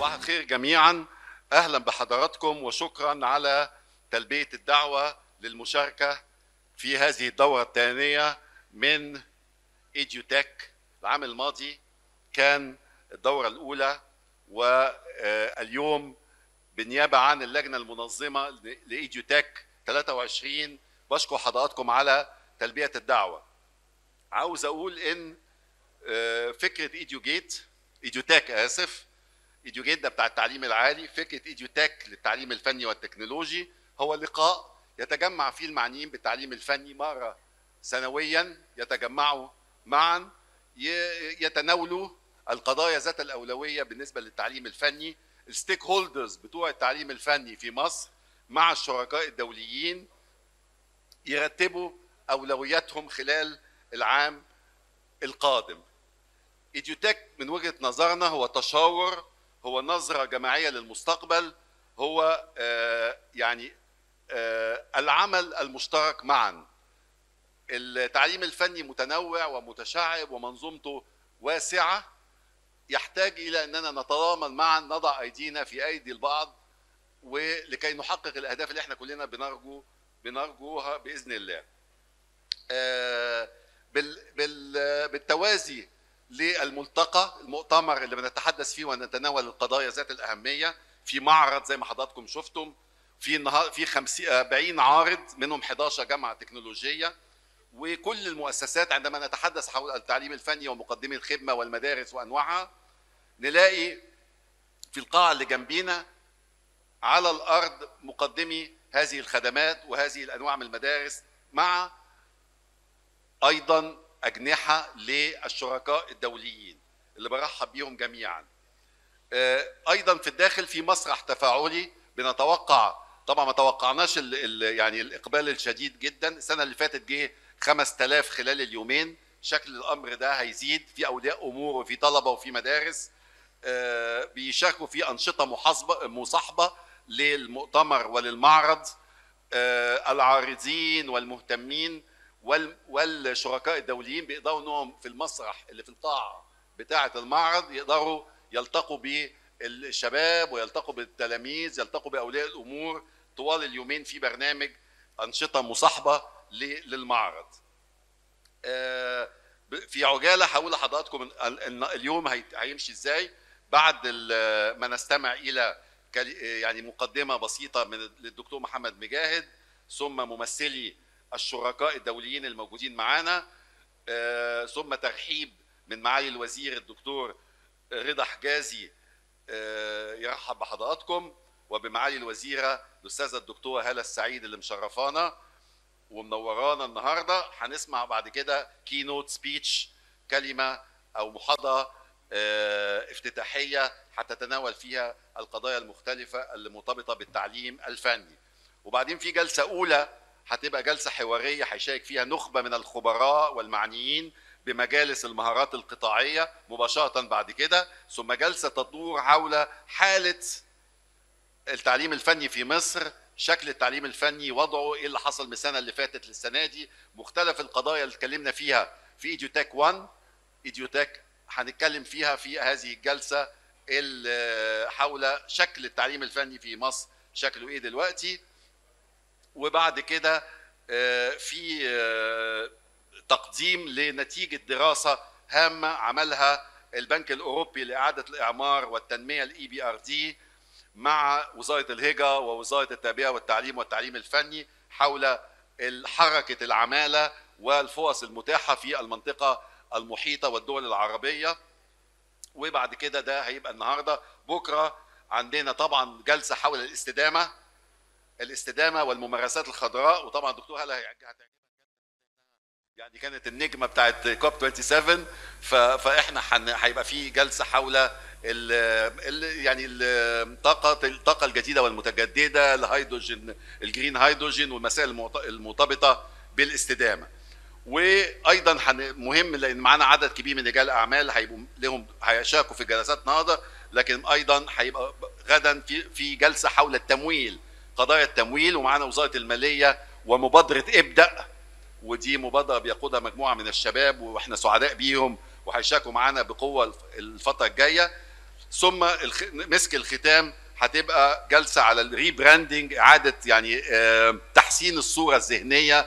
صباح الخير جميعا اهلا بحضراتكم وشكرا على تلبيه الدعوه للمشاركه في هذه الدوره الثانيه من ايديوتك العام الماضي كان الدوره الاولى واليوم بالنيابه عن اللجنه المنظمه لايديوتك 23 بشكر حضراتكم على تلبيه الدعوه عاوز اقول ان فكره ايديو جيت ايديوتك اسف ايديوجيت ده بتاع التعليم العالي فكره ايديوتك للتعليم الفني والتكنولوجي هو لقاء يتجمع فيه المعنيين بالتعليم الفني مره سنويا يتجمعوا معا يتناولوا القضايا ذات الاولويه بالنسبه للتعليم الفني الستيك هولدرز بتوع التعليم الفني في مصر مع الشركاء الدوليين يرتبوا اولوياتهم خلال العام القادم ايديوتك من وجهه نظرنا هو تشاور هو نظره جماعيه للمستقبل هو آه يعني آه العمل المشترك معا التعليم الفني متنوع ومتشعب ومنظومته واسعه يحتاج الى اننا نتضامن معا نضع ايدينا في ايدي البعض ولكي نحقق الاهداف اللي احنا كلنا بنرجو بنرجوها باذن الله. آه بال بال بالتوازي للملتقى المؤتمر اللي بنتحدث فيه ونتناول القضايا ذات الاهميه في معرض زي ما حضراتكم شفتم في النهار في 50 40 عارض منهم 11 جامعه تكنولوجيه وكل المؤسسات عندما نتحدث حول التعليم الفني ومقدمي الخدمه والمدارس وانواعها نلاقي في القاعه اللي جنبينا على الارض مقدمي هذه الخدمات وهذه الانواع من المدارس مع ايضا اجنحه للشركاء الدوليين اللي برحب بيهم جميعا. ايضا في الداخل في مسرح تفاعلي بنتوقع طبعا ما توقعناش ال ال يعني الاقبال الشديد جدا السنه اللي فاتت جه 5000 خلال اليومين شكل الامر ده هيزيد في اولياء امور وفي طلبه وفي مدارس بيشاركوا في انشطه محاسبه مصاحبه للمؤتمر وللمعرض العارضين والمهتمين والشركاء الدوليين بيقدروا انهم في المسرح اللي في القاعه بتاعه المعرض يقدروا يلتقوا بالشباب ويلتقوا بالتلاميذ يلتقوا باولياء الامور طوال اليومين في برنامج انشطه مصاحبه للمعرض. في عجاله هقول لحضراتكم اليوم هيمشي ازاي بعد ما نستمع الى يعني مقدمه بسيطه من للدكتور محمد مجاهد ثم ممثلي الشركاء الدوليين الموجودين معانا آه ثم ترحيب من معالي الوزير الدكتور رضا حجازي آه يرحب بحضراتكم وبمعالي الوزيره الاستاذه الدكتوره هاله السعيد اللي مشرفانا ومنورانا النهارده هنسمع بعد كده كي نوت سبيتش كلمه او محاضره آه افتتاحيه هتتناول فيها القضايا المختلفه اللي مرتبطه بالتعليم الفني وبعدين في جلسه اولى هتبقى جلسه حواريه هيشارك فيها نخبه من الخبراء والمعنيين بمجالس المهارات القطاعيه مباشره بعد كده ثم جلسه تدور حول حاله التعليم الفني في مصر شكل التعليم الفني وضعه ايه اللي حصل من السنه اللي فاتت للسنه دي مختلف القضايا اللي اتكلمنا فيها في ايديوتك 1 ايديوتك هنتكلم فيها في هذه الجلسه حول شكل التعليم الفني في مصر شكله ايه دلوقتي وبعد كده في تقديم لنتيجة دراسة هامة عملها البنك الأوروبي لإعادة الإعمار والتنمية الإي بي آر دي مع وزارة الهجرة ووزارة التربية والتعليم والتعليم الفني حول حركة العمالة والفرص المتاحة في المنطقة المحيطة والدول العربية وبعد كده ده هيبقى النهاردة بكرة عندنا طبعا جلسة حول الاستدامة الاستدامه والممارسات الخضراء وطبعا الدكتور هلا هتعجبك يعني كانت النجمه بتاعت كوب 27 فاحنا هيبقى في جلسه حول ال ال يعني الطاقه الطاقه الجديده والمتجدده الهيدروجين الجرين هيدروجين والمسائل المرتبطه بالاستدامه وايضا مهم لان معانا عدد كبير من رجال اعمال هيبقوا لهم هيشاركوا في جلسات النهارده لكن ايضا هيبقى غدا في في جلسه حول التمويل قضايا التمويل ومعانا وزاره الماليه ومبادره ابدا ودي مبادره بيقودها مجموعه من الشباب واحنا سعداء بيهم وهيشاركوا معانا بقوه الفتره الجايه ثم الخ... مسك الختام هتبقى جلسه على الريبراندنج اعاده يعني آه، تحسين الصوره الذهنيه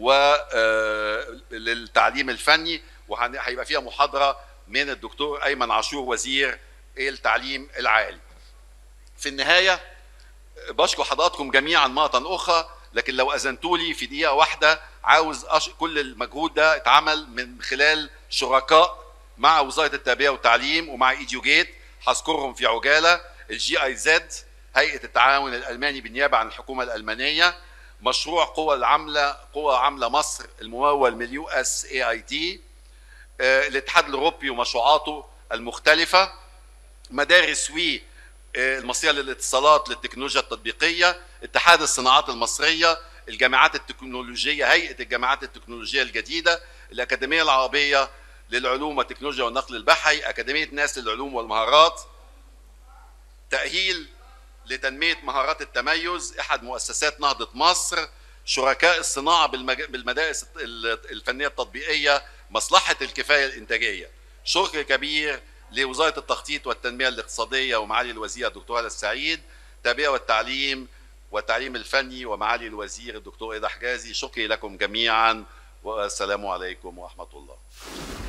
وللتعليم الفني وهيبقى فيها محاضره من الدكتور ايمن عاشور وزير التعليم العالي. في النهايه بشكر حضراتكم جميعا مره اخرى لكن لو اذنتوا لي في دقيقه واحده عاوز أش... كل المجهود ده اتعمل من خلال شركاء مع وزاره التربيه والتعليم ومع ايديوجيت هذكرهم في عجاله الجي اي زد هيئه التعاون الالماني بالنيابه عن الحكومه الالمانيه مشروع قوى العمله قوى عمله مصر الممول من اليو اس اي اي دي الاتحاد الاوروبي ومشروعاته المختلفه مدارس وي آه، المصريه للاتصالات للتكنولوجيا التطبيقيه اتحاد الصناعات المصريه الجامعات التكنولوجيه هيئه الجامعات التكنولوجيه الجديده الاكاديميه العربيه للعلوم والتكنولوجيا والنقل البحري اكاديميه ناس للعلوم والمهارات تاهيل لتنميه مهارات التميز احد مؤسسات نهضه مصر شركاء الصناعه بالمج... بالمدارس الفنيه التطبيقيه مصلحه الكفايه الانتاجيه شكر كبير لوزاره التخطيط والتنميه الاقتصاديه ومعالي الوزير الدكتور هلا السعيد التربيه والتعليم والتعليم الفني ومعالي الوزير الدكتور ايضا حجازي شكري لكم جميعا والسلام عليكم ورحمه الله